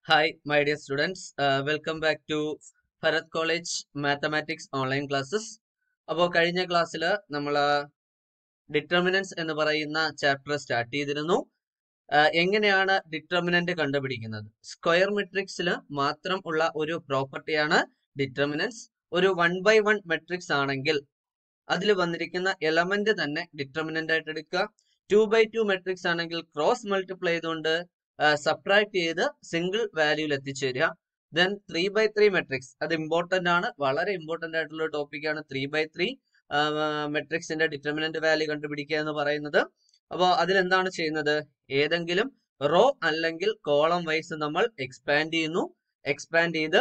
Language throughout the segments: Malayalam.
Hi, my dear students. Uh, welcome back to Bharat college mathematics online classes അപ്പോൾ കഴിഞ്ഞ ക്ലാസ്സിൽ നമ്മൾ ഡിറ്റർമിനൻസ് എന്ന് പറയുന്ന ചാപ്റ്റർ സ്റ്റാർട്ട് ചെയ്തിരുന്നു ആഹ് എങ്ങനെയാണ് ഡിറ്റർമിനന്റ് കണ്ടുപിടിക്കുന്നത് സ്ക്വയർ മെട്രിക്സിൽ മാത്രം ഉള്ള ഒരു പ്രോപ്പർട്ടിയാണ് ഡിറ്റർമിനൻസ് ഒരു വൺ ബൈ വൺ മെട്രിക്സ് ആണെങ്കിൽ അതിൽ വന്നിരിക്കുന്ന എലമെന്റ് തന്നെ ഡിറ്റർമിനന്റ് ആയിട്ട് എടുക്കുക ടു ബൈ ടു മെട്രിക്സ് ആണെങ്കിൽ ക്രോസ് മൾട്ടിപ്ലൈ ചെയ്തുകൊണ്ട് സബ്ട്രാക്ട് ചെയ്ത് സിംഗിൾ വാല്യൂയിൽ എത്തിച്ചേരുക then three by three matrix അത് ഇമ്പോർട്ടന്റ് ആണ് വളരെ ഇമ്പോർട്ടന്റ് ആയിട്ടുള്ള ടോപ്പിക്കാണ് ത്രീ ബൈ ത്രീ മെട്രിക്സിന്റെ ഡിറ്റർമിനന്റ് വാല്യൂ കണ്ടുപിടിക്കുക എന്ന് പറയുന്നത് അപ്പോൾ അതിലെന്താണ് ചെയ്യുന്നത് ഏതെങ്കിലും റോ അല്ലെങ്കിൽ കോളം വൈസ് നമ്മൾ എക്സ്പാൻഡ് ചെയ്യുന്നു എക്സ്പാൻഡ് ചെയ്ത്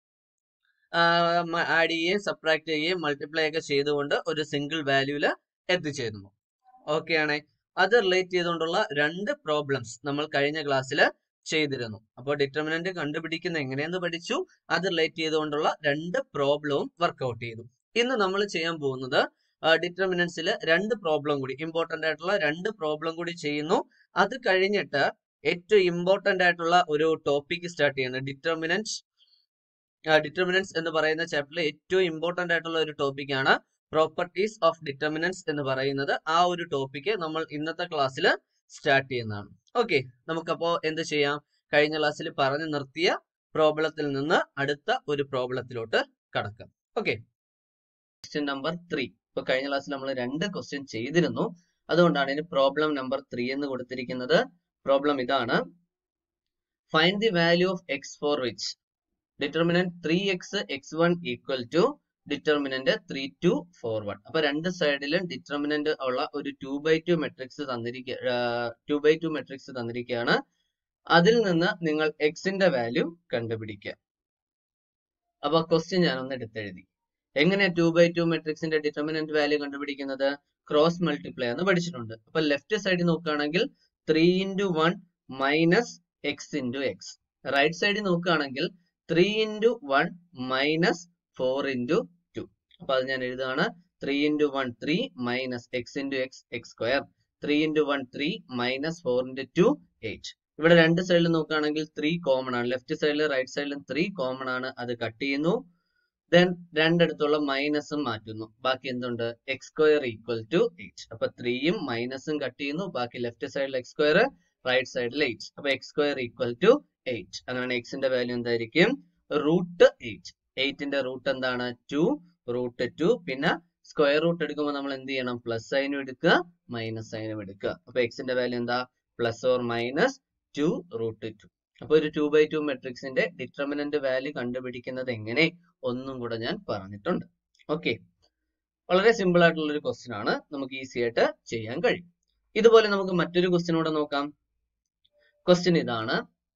ആഡ് ചെയ്യുകയും സബ്ട്രാക്ട് ചെയ്യുകയും മൾട്ടിപ്ലൈ ഒക്കെ ചെയ്തുകൊണ്ട് ഒരു സിംഗിൾ വാല്യൂല് എത്തിച്ചേരുന്നു ഓക്കെ ആണേ അത് റിലേറ്റ് ചെയ്തുകൊണ്ടുള്ള രണ്ട് പ്രോബ്ലംസ് നമ്മൾ കഴിഞ്ഞ ക്ലാസ്സിൽ ചെയ്തിരുന്നു അപ്പോൾ ഡിറ്റർമിനന്റ് കണ്ടുപിടിക്കുന്ന എങ്ങനെയെന്ന് പഠിച്ചു അത് റിലേറ്റ് ചെയ്തുകൊണ്ടുള്ള രണ്ട് പ്രോബ്ലവും വർക്ക്ഔട്ട് ചെയ്തു ഇന്ന് നമ്മൾ ചെയ്യാൻ പോകുന്നത് ഡിറ്റർമിനൻസിൽ രണ്ട് പ്രോബ്ലം കൂടി ഇമ്പോർട്ടന്റ് ആയിട്ടുള്ള രണ്ട് പ്രോബ്ലം കൂടി ചെയ്യുന്നു അത് കഴിഞ്ഞിട്ട് ഏറ്റവും ഇമ്പോർട്ടന്റ് ആയിട്ടുള്ള ഒരു ടോപ്പിക് സ്റ്റാർട്ട് ചെയ്യുന്നത് ഡിറ്റർമിനൻസ് ഡിറ്റർമിനൻസ് എന്ന് പറയുന്ന ചാപ്റ്ററിൽ ഏറ്റവും ഇമ്പോർട്ടന്റ് ആയിട്ടുള്ള ഒരു ടോപ്പിക്കാണ് പ്രോപ്പർട്ടീസ് ഓഫ് ഡിറ്റർമിനൻസ് എന്ന് പറയുന്നത് ആ ഒരു ടോപ്പിക്ക് നമ്മൾ ഇന്നത്തെ ക്ലാസ്സിൽ സ്റ്റാർട്ട് ചെയ്യുന്നതാണ് ഓക്കെ നമുക്കപ്പോ എന്ത് ചെയ്യാം കഴിഞ്ഞ ക്ലാസ്സിൽ പറഞ്ഞു നിർത്തിയ പ്രോബ്ലത്തിൽ നിന്ന് അടുത്ത ഒരു പ്രോബ്ലത്തിലോട്ട് കടക്കാം ഓക്കെ ക്വസ്റ്റ്യൻ നമ്പർ ത്രീ ഇപ്പൊ കഴിഞ്ഞ ക്ലാസ്സിൽ നമ്മൾ രണ്ട് ക്വസ്റ്റ്യൻ ചെയ്തിരുന്നു അതുകൊണ്ടാണ് ഇതിന് പ്രോബ്ലം നമ്പർ ത്രീ എന്ന് കൊടുത്തിരിക്കുന്നത് പ്രോബ്ലം ഇതാണ് find the value of x for which determinant three x x one equal to determinant three two four one അപ്പൊ രണ്ട് സൈഡിലും ഡിറ്റർമിനന്റ് ഉള്ള ഒരു ടു ബൈ ടു മെട്രിക്സ് തന്നിരിക്കുക ടു ബൈ ടു മെട്രിക്സ് തന്നിരിക്കുകയാണ് അതിൽ നിന്ന് നിങ്ങൾ എക്സിന്റെ വാല്യൂ കണ്ടുപിടിക്കുക അപ്പൊ ക്വസ്റ്റ്യൻ ഞാനൊന്ന് എടുത്തെഴുതി എങ്ങനെ ടു ബൈ ടു മെട്രിക്സിന്റെ ഡിറ്റർമിനന്റ് വാല്യൂ കണ്ടുപിടിക്കുന്നത് ക്രോസ് മൾട്ടിപ്ലൈ എന്ന് പഠിച്ചിട്ടുണ്ട് അപ്പൊ ലെഫ്റ്റ് സൈഡിൽ നോക്കുകയാണെങ്കിൽ three into one minus x into x right side നോക്കുകയാണെങ്കിൽ three into one minus four into two അപ്പൊ അത് ഞാൻ എഴുതാണ് three into one three minus x into x x square three into one three minus four into two eight ഇവിടെ രണ്ട് സൈഡിൽ നോക്കുകയാണെങ്കിൽ ത്രീ കോമൺ ആണ് ലെഫ്റ്റ് സൈഡിലും റൈറ്റ് സൈഡിലും ത്രീ കോമൺ ആണ് അത് കട്ട് ചെയ്യുന്നു ദെൻ രണ്ടിടത്തുള്ള മൈനസും മാറ്റുന്നു ബാക്കി എന്തുണ്ട് x square equal to eight അപ്പൊ ത്രീയും മൈനസും കട്ട് ചെയ്യുന്നു ബാക്കി left side x square right side eight അപ്പൊ x square equal to eight അങ്ങനെ എക്സിന്റെ വാല്യൂ എന്തായിരിക്കും റൂട്ട് എയ്റ്റ് എയ്റ്റിന്റെ റൂട്ട് എന്താണ് ടു റൂട്ട് ടു പിന്നെ സ്ക്വയർ റൂട്ട് എടുക്കുമ്പോൾ നമ്മൾ എന്ത് ചെയ്യണം പ്ലസ് സൈനും എടുക്കുക മൈനസ് സൈനും എടുക്കുക അപ്പൊ എക്സിന്റെ വാല്യൂ എന്താ plus or minus two root two അപ്പൊ ഒരു ടു ബൈ ടു മെട്രിക്സിന്റെ ഡിറ്റർമിനന്റ് വാല്യൂ കണ്ടുപിടിക്കുന്നത് എങ്ങനെ ഒന്നും കൂടെ ഞാൻ പറഞ്ഞിട്ടുണ്ട് ഓക്കെ വളരെ സിമ്പിൾ ആയിട്ടുള്ള ഒരു ക്വസ്റ്റ്യൻ ആണ് നമുക്ക് ഈസി ആയിട്ട് ചെയ്യാൻ കഴിയും ഇതുപോലെ നമുക്ക് മറ്റൊരു ക്വസ്റ്റ്യൻ കൂടെ നോക്കാം ക്വസ്റ്റ്യൻ ഇതാണ്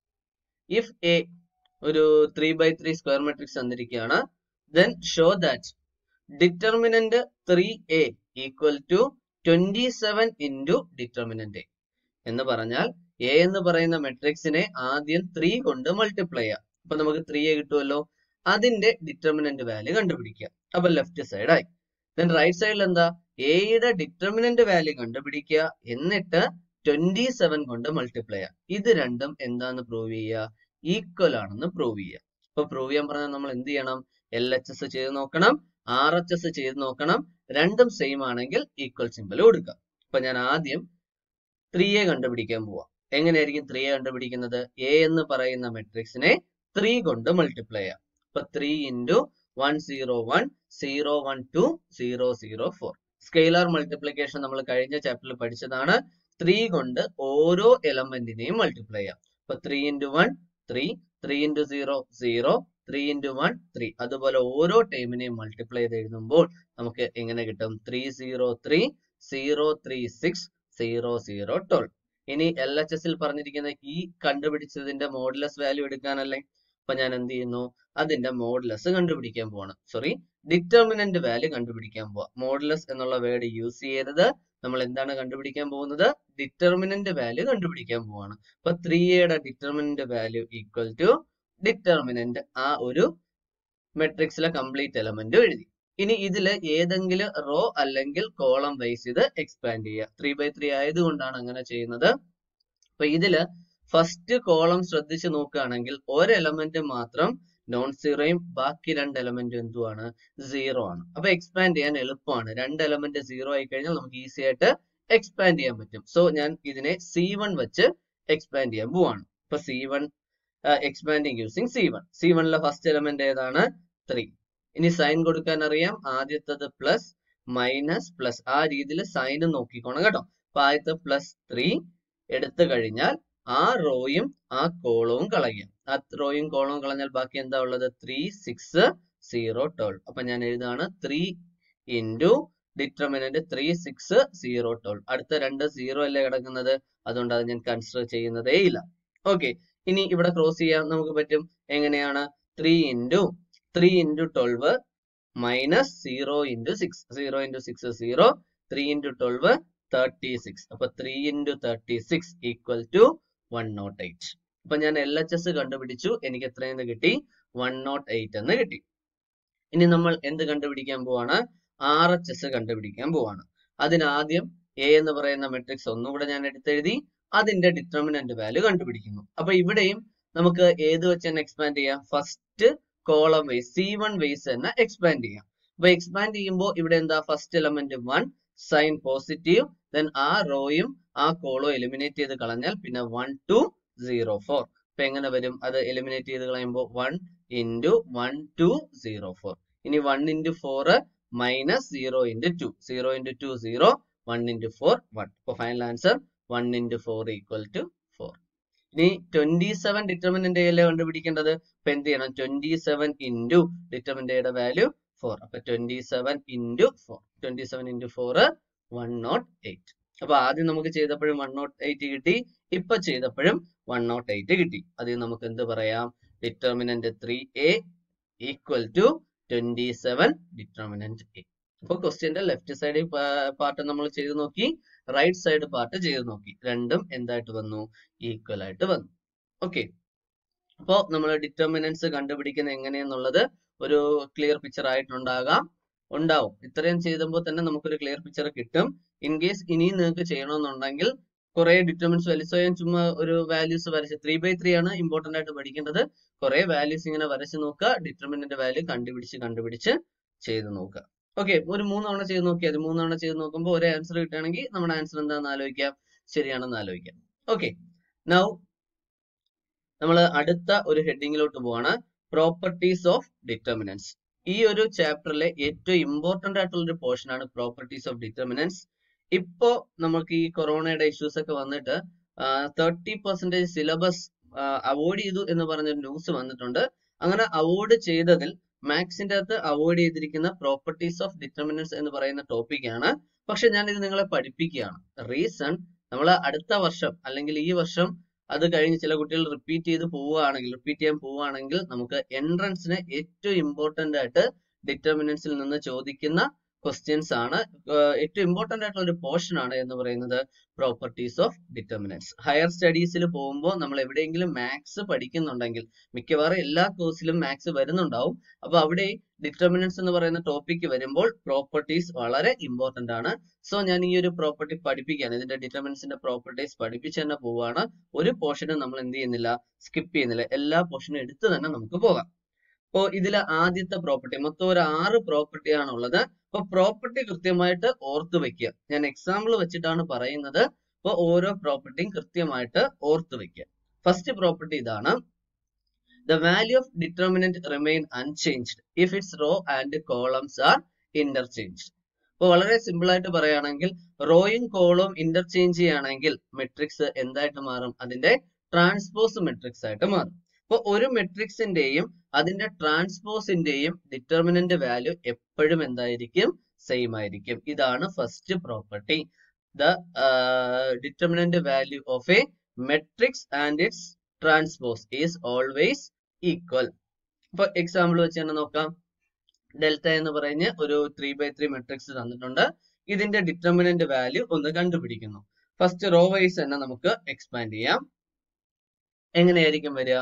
ഇഫ് എ ഒരു three by three square matrix തന്നിരിക്കുകയാണ് then show that determinant three A equal to twenty seven into determinant A എന്ന് പറഞ്ഞാൽ എ എന്ന് പറയുന്ന മെട്രിക്സിനെ ആദ്യം ത്രീ കൊണ്ട് മൾട്ടിപ്ലൈ ചെയ്യാം അപ്പൊ നമുക്ക് ത്രീ എ കിട്ടുമല്ലോ അതിന്റെ ഡിറ്റർമിനന്റ് വാല്യൂ കണ്ടുപിടിക്കുക അപ്പൊ ലെഫ്റ്റ് സൈഡ് ആയി ദെൻ റൈറ്റ് സൈഡിൽ എന്താ എയുടെ ഡിറ്റർമിനന്റ് വാല്യൂ കണ്ടുപിടിക്കുക എന്നിട്ട് ട്വന്റി സെവൻ കൊണ്ട് മൾട്ടിപ്ലൈ ചെയ്യാം ഇത് രണ്ടും എന്താന്ന് പ്രൂവ് ചെയ്യുക ഈക്വൽ ആണെന്ന് പ്രൂവ് ചെയ്യുക അപ്പൊ പ്രൂവ് ചെയ്യാൻ പറഞ്ഞാൽ നമ്മൾ എന്ത് ചെയ്യണം എൽ എച്ച് എസ് ചെയ്ത് നോക്കണം ആർ എച്ച് എസ് ചെയ്ത് നോക്കണം രണ്ടും സെയിം ആണെങ്കിൽ ഈക്വൽ സിമ്പിൾ കൊടുക്കുക അപ്പൊ ഞാൻ ആദ്യം ത്രീ എ കണ്ടുപിടിക്കാൻ പോവാം എങ്ങനെയായിരിക്കും ത്രീ എ കണ്ടുപിടിക്കുന്നത് എ എന്ന് പറയുന്ന മെട്രിക്സിനെ ത്രീ കൊണ്ട് മൾട്ടിപ്ലൈ ചെയ്യാം അപ്പൊ three into one zero one zero one two zero zero four scalar multiplication നമ്മൾ കഴിഞ്ഞ ചാപ്റ്ററിൽ പഠിച്ചതാണ് ത്രീ കൊണ്ട് ഓരോ എലമെന്റിനെയും മൾട്ടിപ്ലൈ ചെയ്യാം അപ്പൊ three into one three three into zero zero three into one three അതുപോലെ ഓരോ ടൈമിനെയും മൾട്ടിപ്ലൈ ചെയ്ത് എഴുതുമ്പോൾ നമുക്ക് എങ്ങനെ കിട്ടും three zero three zero three six zero zero twelve ഇനി എൽ എച്ച് എസിൽ പറഞ്ഞിരിക്കുന്ന ഈ കണ്ടുപിടിച്ചതിന്റെ മോഡുലസ് വാല്യൂ എടുക്കാനല്ലേ അപ്പൊ ഞാൻ എന്ത് ചെയ്യുന്നു അതിന്റെ മോഡുലസ് കണ്ടുപിടിക്കാൻ പോവാണ് സോറി ഡിറ്റർമിനന്റ് വാല്യൂ കണ്ടുപിടിക്കാൻ പോവാ മോഡുലസ് എന്നുള്ള വേർഡ് യൂസ് ചെയ്യരുത് നമ്മൾ എന്താണ് കണ്ടുപിടിക്കാൻ പോകുന്നത് ഡിറ്റർമിനന്റ് വാല്യൂ കണ്ടുപിടിക്കാൻ പോവാണ് അപ്പൊ ത്രീ എയുടെ determinant value equal to determinant ആ ഒരു മെട്രിക്സിലെ കംപ്ലീറ്റ് എലമെന്റ് എഴുതി ഇനി ഇതില് ഏതെങ്കിലും റോ അല്ലെങ്കിൽ കോളം വൈസ് ഇത് എക്സ്പാൻഡ് ചെയ്യുക ത്രീ ബൈ ത്രീ ആയതുകൊണ്ടാണ് അങ്ങനെ ചെയ്യുന്നത് അപ്പൊ ഇതില് ഫസ്റ്റ് കോളം ശ്രദ്ധിച്ച് നോക്കുകയാണെങ്കിൽ ഒരു എലമെന്റ് മാത്രം നോൺ സീറോയും ബാക്കി രണ്ട് എലമെന്റും എന്തുവാണ് സീറോ ആണ് അപ്പൊ എക്സ്പാൻഡ് ചെയ്യാൻ എളുപ്പമാണ് രണ്ട് എലമെന്റ് സീറോ ആയി കഴിഞ്ഞാൽ നമുക്ക് ഈസി ആയിട്ട് എക്സ്പാൻഡ് ചെയ്യാൻ പറ്റും സോ ഞാൻ ഇതിനെ സി വൺ വെച്ച് എക്സ്പാൻഡ് ചെയ്യാൻ പോവാണ് ഇപ്പൊ C one expanding using C one C വണിലെ ഫസ്റ്റ് എലമെന്റ് ഏതാണ് ത്രീ ഇനി സൈൻ കൊടുക്കാൻ അറിയാം ആദ്യത്തത് പ്ലസ് മൈനസ് പ്ലസ് ആ രീതിയിൽ സൈൻ നോക്കിക്കോണം കേട്ടോ അപ്പൊ ആദ്യത്തെ പ്ലസ് ത്രീ എടുത്തു കഴിഞ്ഞാൽ ആ റോയും ആ കോളവും കളയുക ആ റോയും കോളവും കളഞ്ഞാൽ ബാക്കി എന്താ ഉള്ളത് ത്രീ സിക്സ് സീറോ ട്വൽവ് അപ്പൊ ഞാൻ എഴുതാണ് three into determinant three six zero twelve അടുത്ത രണ്ട് സീറോ അല്ലേ കിടക്കുന്നത് അതുകൊണ്ട് അത് ഞാൻ കൺസിഡർ ചെയ്യുന്നതേ ഇല്ല ഓക്കെ ഇനി ഇവിടെ ക്രോസ് ചെയ്യാൻ നമുക്ക് പറ്റും എങ്ങനെയാണ് three into three into twelve minus zero into six zero into six zero three into twelve thirty six അപ്പൊ three into thirty six equal to one naught eight അപ്പൊ ഞാൻ എൽ എച്ച് എസ് കണ്ടുപിടിച്ചു എനിക്ക് എത്രയെന്ന് കിട്ടി വൺ നോട്ട് എയ്റ്റ് എന്ന് കിട്ടി ഇനി നമ്മൾ എന്ത് കണ്ടുപിടിക്കാൻ പോവാണ് ആർ എച്ച് എസ് കണ്ടുപിടിക്കാൻ പോവാണ് അതിനാദ്യം എ എന്ന് പറയുന്ന മെട്രിക്സ് ഒന്നുകൂടെ ഞാൻ എടുത്തെഴുതി അതിന്റെ ഡിറ്റർമിനന്റ് വാല്യൂ കണ്ടുപിടിക്കുന്നു അപ്പൊ ഇവിടെയും നമുക്ക് ഏത് വെച്ച് തന്നെ എക്സ്പാൻഡ് ചെയ്യാം first column wise C one wise തന്നെ എക്സ്പാൻഡ് ചെയ്യാം അപ്പൊ എക്സ്പാൻഡ് ചെയ്യുമ്പോൾ ഇവിടെ എന്താ first element one sign positive then ആ റോയും ആ കോളോ എലിമിനേറ്റ് ചെയ്ത് കളഞ്ഞാൽ പിന്നെ വൺ ടു സീറോ ഫോർ അപ്പൊ എങ്ങനെ വരും അത് എലിമിനേറ്റ് ചെയ്ത് കളയുമ്പോൾ one into one two zero four ഇനി one into four minus zero into two zero into two zero one into four one അപ്പൊ final answer one into four equal to four ഇനി ട്വന്റി സെവൻ ഡിറ്റർമിനന്റ് അല്ലേ കണ്ടുപിടിക്കേണ്ടത് അപ്പൊ എന്ത് ചെയ്യണം twenty seven into determinant value four അപ്പൊ twenty seven into four twenty seven into four one naught eight അപ്പൊ ആദ്യം നമുക്ക് ചെയ്തപ്പോഴും വൺ നോട്ട് എയ്റ്റ് കിട്ടി ഇപ്പൊ ചെയ്തപ്പോഴും വൺ നോട്ട് എയ്റ്റ് കിട്ടി അതിൽ നമുക്ക് എന്ത് പറയാം determinant three A equal to twenty seven determinant A അപ്പൊ ക്വസ്റ്റ്യന്റെ ലെഫ്റ്റ് സൈഡ് പാർട്ട് നമ്മൾ ചെയ്ത് നോക്കി റൈറ്റ് സൈഡ് പാർട്ട് ചെയ്ത് നോക്കി രണ്ടും എന്തായിട്ട് വന്നു ഈക്വൽ ആയിട്ട് വന്നു ഓക്കെ അപ്പോ നമ്മൾ ഡിറ്റർമിനൻസ് കണ്ടുപിടിക്കുന്ന എങ്ങനെയെന്നുള്ളത് ഒരു ക്ലിയർ പിക്ചർ ആയിട്ടുണ്ടാകാം ഉണ്ടാവും ഇത്രയും ചെയ്തപ്പോൾ തന്നെ നമുക്കൊരു ക്ലിയർ പിക്ചർ കിട്ടും ഇൻ കേസ് ഇനിയും നിങ്ങൾക്ക് ചെയ്യണമെന്നുണ്ടെങ്കിൽ കുറെ ഡിറ്റർമിനൻസ് വലിച്ചോയാൻ ചുമ്മാ ഒരു വാല്യൂസ് വരച്ച് ത്രീ ബൈ ത്രീ ആണ് ഇമ്പോർട്ടന്റ് ആയിട്ട് പഠിക്കേണ്ടത് കുറെ വാല്യൂസ് ഇങ്ങനെ വരച്ച് നോക്കുക ഡിറ്റർമിനന്റ് വാല്യൂ കണ്ടുപിടിച്ച് കണ്ടുപിടിച്ച് ചെയ്ത് നോക്കുക ഓക്കെ ഒരു മൂന്നവണ ചെയ്ത് നോക്കിയാൽ മതി മൂന്നവണ ചെയ്ത് നോക്കുമ്പോൾ ഒരേ ആൻസർ കിട്ടുകയാണെങ്കിൽ നമ്മുടെ ആൻസർ എന്താണെന്ന് ആലോചിക്കാം ശരിയാണെന്ന് ആലോചിക്കാം ഓക്കെ നൗ നമ്മൾ അടുത്ത ഒരു ഹെഡിങ്ങിലോട്ട് പോവാണ് പ്രോപ്പർട്ടീസ് ഓഫ് ഡിറ്റർമിനൻസ് ഈ ഒരു ചാപ്റ്ററിലെ ഏറ്റവും ഇമ്പോർട്ടന്റ് ആയിട്ടുള്ള ഒരു പോർഷൻ ആണ് പ്രോപ്പർട്ടീസ് ഓഫ് ഡിറ്റർമിനൻസ് ഇപ്പോ നമുക്ക് ഈ കൊറോണയുടെ ഇഷ്യൂസ് ഒക്കെ വന്നിട്ട് തേർട്ടി പെർസെന്റേജ് സിലബസ് അവോയ്ഡ് ചെയ്തു എന്ന് പറഞ്ഞൊരു ന്യൂസ് വന്നിട്ടുണ്ട് അങ്ങനെ അവോയ്ഡ് ചെയ്തതിൽ മാത്സിന്റെ അകത്ത് അവോയ്ഡ് ചെയ്തിരിക്കുന്ന പ്രോപ്പർട്ടീസ് ഓഫ് ഡിറ്റർമിനൻസ് എന്ന് പറയുന്ന ടോപ്പിക് ആണ് പക്ഷെ ഞാൻ ഇത് നിങ്ങളെ പഠിപ്പിക്കുകയാണ് റീസൺ നമ്മൾ അടുത്ത വർഷം അല്ലെങ്കിൽ ഈ വർഷം അത് കഴിഞ്ഞ് ചില കുട്ടികൾ റിപ്പീറ്റ് ചെയ്ത് പോവുകയാണെങ്കിൽ റിപ്പീറ്റ് ചെയ്യാൻ പോവുകയാണെങ്കിൽ നമുക്ക് എൻട്രൻസിന് ഏറ്റവും ഇമ്പോർട്ടന്റ് ആയിട്ട് ഡിറ്റർമിനൻസിൽ നിന്ന് ചോദിക്കുന്ന ക്വസ്റ്റ്യൻസ് ആണ് ഏറ്റവും ഇമ്പോർട്ടന്റ് ആയിട്ടുള്ള ഒരു പോർഷൻ ആണ് എന്ന് പറയുന്നത് പ്രോപ്പർട്ടീസ് ഓഫ് ഡിറ്റർമിനൻസ് ഹയർ സ്റ്റഡീസിൽ പോകുമ്പോൾ നമ്മൾ എവിടെയെങ്കിലും മാത്സ് പഠിക്കുന്നുണ്ടെങ്കിൽ മിക്കവാറും എല്ലാ കോഴ്സിലും മാത്സ് വരുന്നുണ്ടാവും അപ്പൊ അവിടെ ഡിറ്റർമിനൻസ് എന്ന് പറയുന്ന ടോപ്പിക്ക് വരുമ്പോൾ പ്രോപ്പർട്ടീസ് വളരെ ഇമ്പോർട്ടന്റ് ആണ് സോ ഞാൻ ഈ ഒരു പ്രോപ്പർട്ടി പഠിപ്പിക്കുകയാണ് ഇതിന്റെ ഡിറ്റർമിനൻസിന്റെ പ്രോപ്പർട്ടീസ് പഠിപ്പിച്ച് തന്നെ പോവാണ് ഒരു പോർഷനും നമ്മൾ എന്ത് ചെയ്യുന്നില്ല സ്കിപ്പ് ചെയ്യുന്നില്ല എല്ലാ പോർഷനും എടുത്ത് തന്നെ നമുക്ക് പോകാം അപ്പോ ഇതിലെ ആദ്യത്തെ പ്രോപ്പർട്ടി മൊത്തം ഒരു ആറ് പ്രോപ്പർട്ടി ആണുള്ളത് അപ്പൊ പ്രോപ്പർട്ടി കൃത്യമായിട്ട് ഓർത്തു വെക്കുക ഞാൻ എക്സാമ്പിൾ വെച്ചിട്ടാണ് പറയുന്നത് അപ്പൊ ഓരോ പ്രോപ്പർട്ടിയും കൃത്യമായിട്ട് ഓർത്തു വെക്കുക ഫസ്റ്റ് പ്രോപ്പർട്ടി ഇതാണ് the value of determinant remain unchanged if its row and columns are interchanged അപ്പൊ വളരെ സിമ്പിൾ ആയിട്ട് പറയുകയാണെങ്കിൽ റോയും കോളവും ഇന്റർചേഞ്ച് ചെയ്യുകയാണെങ്കിൽ മെട്രിക്സ് എന്തായിട്ട് മാറും അതിന്റെ ട്രാൻസ്പോസ് മെട്രിക്സ് ആയിട്ട് മാറും അപ്പൊ ഒരു മെട്രിക്സിന്റെയും അതിന്റെ ട്രാൻസ്പോസിന്റെയും ഡിറ്റർമിനന്റ് വാല്യൂ എപ്പോഴും എന്തായിരിക്കും സെയിം ആയിരിക്കും ഇതാണ് first property the determinant value of a matrix and its transpose is always equal ഇപ്പൊ എക്സാമ്പിൾ വെച്ച് തന്നെ നോക്കാം ഡെൽറ്റ എന്ന് പറഞ്ഞ് ഒരു ത്രീ ബൈ ത്രീ മെട്രിക്സ് തന്നിട്ടുണ്ട് ഇതിന്റെ ഡിറ്റർമിനന്റ് വാല്യൂ ഒന്ന് കണ്ടുപിടിക്കുന്നു ഫസ്റ്റ് റോ വൈസ് തന്നെ നമുക്ക് എക്സ്പാൻഡ് ചെയ്യാം എങ്ങനെയായിരിക്കും വരിക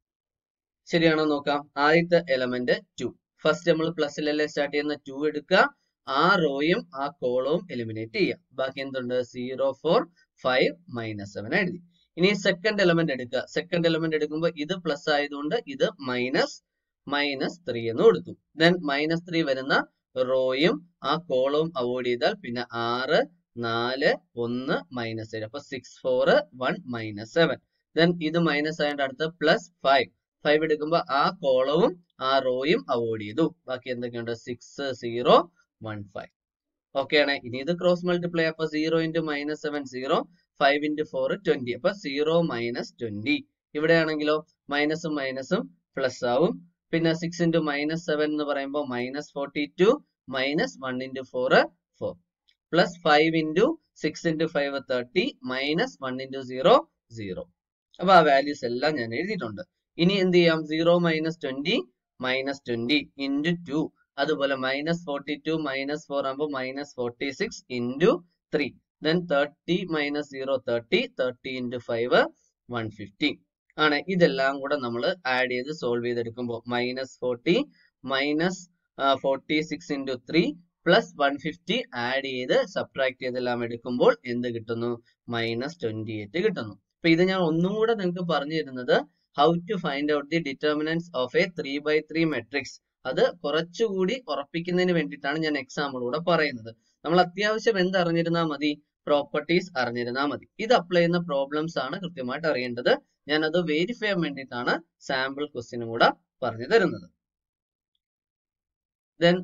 ശരിയാണോ നോക്കാം ആദ്യത്തെ എലമെന്റ് ടു ഫസ്റ്റ് നമ്മൾ പ്ലസിലല്ലേ സ്റ്റാർട്ട് ചെയ്യുന്ന ടു എടുക്കുക ആ റോയും ആ കോളവും എലിമിനേറ്റ് ചെയ്യുക ബാക്കി എന്തുണ്ട് zero four five minus seven എഴുതി ഇനി സെക്കൻഡ് എലമെന്റ് എടുക്കുക സെക്കൻഡ് എലമെന്റ് എടുക്കുമ്പോൾ ഇത് പ്ലസ് ആയതുകൊണ്ട് ഇത് മൈനസ് മൈനസ് ത്രീ എന്ന് കൊടുത്തു ദെൻ മൈനസ് ത്രീ വരുന്ന റോയും ആ കോളവും അവോയ്ഡ് ചെയ്താൽ പിന്നെ ആറ് നാല് ഒന്ന് മൈനസ് ഏഴ് അപ്പൊ six four one minus seven then ഇത് മൈനസ് ആയതുകൊണ്ട് അടുത്ത് പ്ലസ് ഫൈവ് ഫൈവ് എടുക്കുമ്പോൾ ആ കോളവും ആ റോയും അവോയ്ഡ് ചെയ്തു ബാക്കി എന്തൊക്കെയുണ്ട് six zero one five okay ആണ് ഇനി ഇത് ക്രോസ് മൾട്ടിപ്ലൈ അപ്പൊ zero into minus seven zero five into four twenty അപ്പൊ സീറോ മൈനസ് ട്വന്റി ഇവിടെയാണെങ്കിലോ മൈനസും മൈനസും പ്ലസ് ആവും പിന്നെ സിക്സ് ഇൻറ്റു മൈനസ് സെവൻ എന്ന് പറയുമ്പോൾ minus forty two minus one into four four plus five into six into five thirty minus one into zero zero അപ്പൊ ആ വാല്യൂസ് എല്ലാം ഞാൻ എഴുതിയിട്ടുണ്ട് ഇനി എന്ത് ചെയ്യാം zero minus twenty minus twenty into two അതുപോലെ minus forty two minus four ആകുമ്പോൾ minus forty six into three then thirty minus zero thirty thirty into five one fifty ആണ് ഇതെല്ലാം കൂടെ നമ്മൾ ആഡ് ചെയ്ത് സോൾവ് ചെയ്തെടുക്കുമ്പോൾ minus forty minus forty six into three plus one fifty add ചെയ്ത് സബ്ട്രാക്ട് ചെയ്തെല്ലാം എടുക്കുമ്പോൾ എന്ത് കിട്ടുന്നു മൈനസ് ട്വന്റി എയ്റ്റ് കിട്ടുന്നു അപ്പൊ ഇത് ഞാൻ ഒന്നും കൂടെ നിങ്ങൾക്ക് പറഞ്ഞു തരുന്നത് how to find out the determinants of a three by three matrix അത് കുറച്ചുകൂടി ഉറപ്പിക്കുന്നതിന് വേണ്ടിയിട്ടാണ് ഞാൻ എക്സാമ്പിളൂടെ പറയുന്നത് നമ്മൾ അത്യാവശ്യം എന്ത് അറിഞ്ഞിരുന്നാൽ മതി പ്രോപ്പർട്ടീസ് അറിഞ്ഞിരുന്നാൽ മതി ഇത് അപ്ലൈ ചെയ്യുന്ന പ്രോബ്ലംസ് ആണ് കൃത്യമായിട്ട് അറിയേണ്ടത് ഞാൻ അത് വെരിഫൈ ചെയ്യാൻ വേണ്ടിയിട്ടാണ് സാമ്പിൾ ക്വസ്റ്റിനും കൂടെ പറഞ്ഞു തരുന്നത് ദെൻ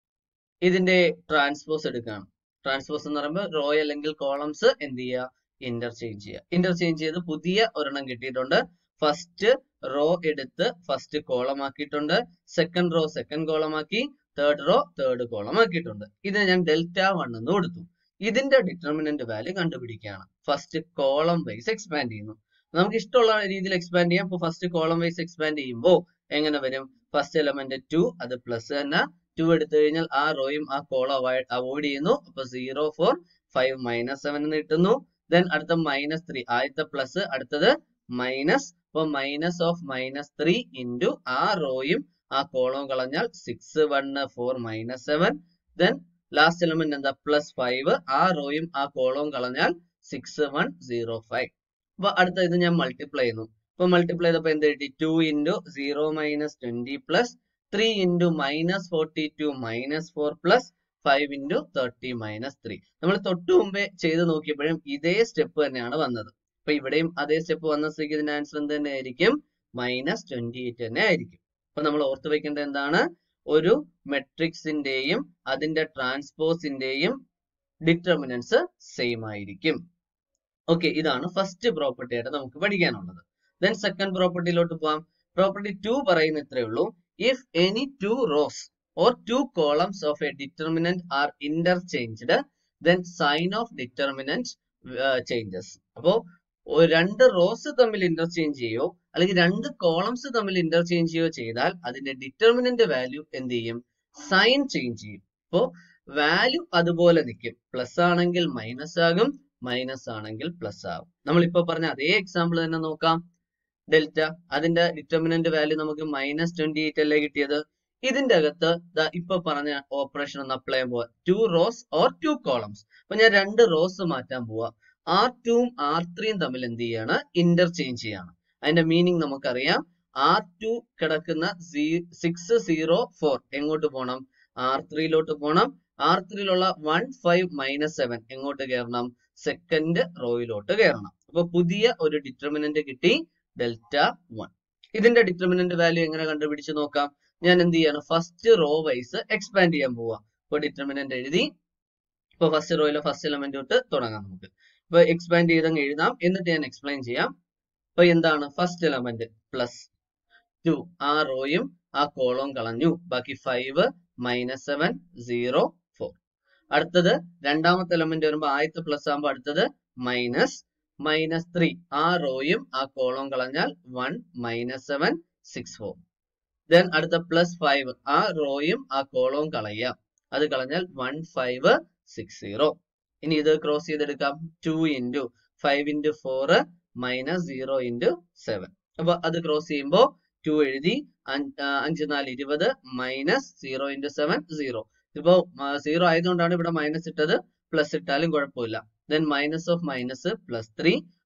ഇതിന്റെ ട്രാൻസ്പോസ് എടുക്കുകയാണ് ട്രാൻസ്പോസ് എന്ന് പറയുമ്പോൾ റോ അല്ലെങ്കിൽ കോളംസ് എന്ത് ചെയ്യുക ഇന്റർചേഞ്ച് ചെയ്യുക ഇന്റർചേഞ്ച് ചെയ്ത് പുതിയ ഒരെണ്ണം കിട്ടിയിട്ടുണ്ട് ഫസ്റ്റ് റോ എടുത്ത് ഫസ്റ്റ് കോളം ആക്കിയിട്ടുണ്ട് സെക്കൻഡ് റോ സെക്കൻഡ് കോളം ആക്കി തേർഡ് റോ തേർഡ് കോളം ആക്കിയിട്ടുണ്ട് ഇതിന് ഞാൻ ഡെൽറ്റ വൺ എന്ന് കൊടുത്തു ഇതിന്റെ ഡിറ്റർമിനന്റ് വാല്യൂ കണ്ടുപിടിക്കുകയാണ് ഫസ്റ്റ് കോളം വൈസ് എക്സ്പാൻഡ് ചെയ്യുന്നു നമുക്ക് ഇഷ്ടമുള്ള രീതിയിൽ എക്സ്പാൻഡ് ചെയ്യാം ഇപ്പൊ ഫസ്റ്റ് കോളം വൈസ് എക്സ്പാൻഡ് ചെയ്യുമ്പോൾ എങ്ങനെ വരും ഫസ്റ്റ് എലമെന്റ് ടു അത് പ്ലസ് തന്നെ ടു എടുത്തു കഴിഞ്ഞാൽ ആ റോയും ആ കോളം അവോയ്ഡ് ചെയ്യുന്നു അപ്പൊ zero four five minus seven എന്ന് കിട്ടുന്നു ദെൻ അടുത്ത മൈനസ് ത്രീ ആദ്യത്തെ പ്ലസ് അടുത്തത് മൈനസ് അപ്പൊ minus of minus three into ആ റോയും ആ കോളവും കളഞ്ഞാൽ six one four minus seven then last element എന്താ പ്ലസ് ഫൈവ് ആ റോയും ആ കോളവും കളഞ്ഞാൽ സിക്സ് വൺ സീറോ ഫൈവ് അപ്പൊ അടുത്ത ഇത് ഞാൻ മൾട്ടിപ്ലൈ ചെയ്യുന്നു അപ്പൊ മൾട്ടിപ്ലൈ ചെയ്തപ്പോ എന്ത് കിട്ടി two into zero minus twenty plus three into minus forty two minus four plus five into thirty minus three നമ്മൾ തൊട്ടു മുമ്പേ ചെയ്ത് നോക്കിയപ്പോഴും ഇതേ സ്റ്റെപ്പ് തന്നെയാണ് വന്നത് അപ്പൊ ഇവിടെയും അതേ സ്റ്റെപ്പ് വന്ന സ്ഥിതിക്ക് ഇതിന്റെ ആൻസർ എന്ത് തന്നെ ആയിരിക്കും മൈനസ് ട്വന്റി എയ്റ്റ് തന്നെ ആയിരിക്കും അപ്പൊ നമ്മൾ ഓർത്ത് വെക്കേണ്ടത് എന്താണ് ഒരു മെട്രിക്സിന്റെയും അതിന്റെ ട്രാൻസ്പോസിന്റെയും ഡിറ്റർമിനൻസ് സെയിം ആയിരിക്കും ഓക്കെ ഇതാണ് ഫസ്റ്റ് പ്രോപ്പർട്ടി ആയിട്ട് നമുക്ക് പഠിക്കാനുള്ളത് ദെൻ സെക്കൻഡ് പ്രോപ്പർട്ടിയിലോട്ട് പോവാം പ്രോപ്പർട്ടി ടു പറയുന്ന ഇത്രയേ ഉള്ളൂ if any two rows or two columns of a determinant are interchanged then sign of determinant uh, changes അപ്പോ രണ്ട് റോസ് തമ്മിൽ ഇന്റർചേഞ്ച് ചെയ്യോ അല്ലെങ്കിൽ രണ്ട് കോളംസ് തമ്മിൽ ഇന്റർചേഞ്ച് ചെയ്യോ ചെയ്താൽ അതിന്റെ ഡിറ്റർമിനന്റ് വാല്യൂ എന്ത് ചെയ്യും സൈൻ ചേഞ്ച് ചെയ്യും അപ്പോ വാല്യൂ അതുപോലെ നിൽക്കും പ്ലസ് ആണെങ്കിൽ മൈനസ് ആകും മൈനസ് ആണെങ്കിൽ പ്ലസ് ആകും നമ്മളിപ്പോ പറഞ്ഞ അതേ എക്സാമ്പിൾ തന്നെ നോക്കാം ഡെൽറ്റ അതിന്റെ ഡിറ്റർമിനന്റ് വാല്യൂ നമുക്ക് മൈനസ് ട്വന്റി എയ്റ്റ് അല്ലേ കിട്ടിയത് ഇതിന്റെ അകത്ത് ഇപ്പൊ പറഞ്ഞ ഓപ്പറേഷൻ ഒന്ന് അപ്ലൈ ചെയ്യാൻ പോവാ two rows or two columns അപ്പൊ ഞാൻ രണ്ട് റോസ് മാറ്റാൻ പോവാ ആർ ടുവും ആർ ത്രീയും തമ്മിൽ എന്ത് ചെയ്യാണ് ഇന്റർചേഞ്ച് ചെയ്യാണ് അതിന്റെ മീനിങ് നമുക്കറിയാം ആർ ടു കിടക്കുന്ന സിക്സ് സീറോ ഫോർ എങ്ങോട്ട് പോകണം ആർ ത്രീയിലോട്ട് പോകണം ആർ ത്രീയിലുള്ള വൺ ഫൈവ് മൈനസ് സെവൻ എങ്ങോട്ട് കയറണം സെക്കൻഡ് റോയിലോട്ട് കയറണം അപ്പൊ പുതിയ ഒരു ഡിറ്റർമിനന്റ് കിട്ടി ഡെൽറ്റ വൺ ഇതിന്റെ ഡിറ്റർമിനന്റ് വാല്യൂ എങ്ങനെ കണ്ടുപിടിച്ച് നോക്കാം ഞാൻ എന്ത് ചെയ്യാണ് ഫസ്റ്റ് റോ വൈസ് എക്സ്പാൻഡ് ചെയ്യാൻ പോവാ ഇപ്പൊ ഡിറ്റർമിനന്റ് എഴുതി ഇപ്പൊ ഫസ്റ്റ് റോയിലെ ഫസ്റ്റ് എലമെന്റ് തൊട്ട് തുടങ്ങാം നമുക്ക് ഇപ്പൊ എക്സ്പാൻഡ് ചെയ്തങ്ങ് എഴുതാം എന്നിട്ട് ഞാൻ എക്സ്പ്ലെയിൻ ചെയ്യാം ഇപ്പൊ എന്താണ് ഫസ്റ്റ് എലമെന്റ് പ്ലസ് ടു ആ റോയും ആ കോളവും കളഞ്ഞു ബാക്കി five minus seven zero four അടുത്തത് രണ്ടാമത്തെ എലമെന്റ് വരുമ്പോ ആദ്യത്തെ പ്ലസ് ആകുമ്പോ അടുത്തത് മൈനസ് മൈനസ് ത്രീ ആ റോയും ആ കോളവും കളഞ്ഞാൽ one minus seven six four then അടുത്ത പ്ലസ് ഫൈവ് ആ റോയും ആ കോളവും കളയാം അത് കളഞ്ഞാൽ വൺ ഫൈവ് സിക്സ് സീറോ ഇനി ഇത് ക്രോസ് ചെയ്തെടുക്കാം two into five into four minus zero into seven അപ്പൊ അത് ക്രോസ് ചെയ്യുമ്പോൾ ടു എഴുതി അഞ്ച് നാല് ഇരുപത് minus zero into seven zero ഇപ്പോ സീറോ ആയതുകൊണ്ടാണ് ഇവിടെ മൈനസ് ഇട്ടത് പ്ലസ് ഇട്ടാലും കുഴപ്പമില്ല then minus of minus plus three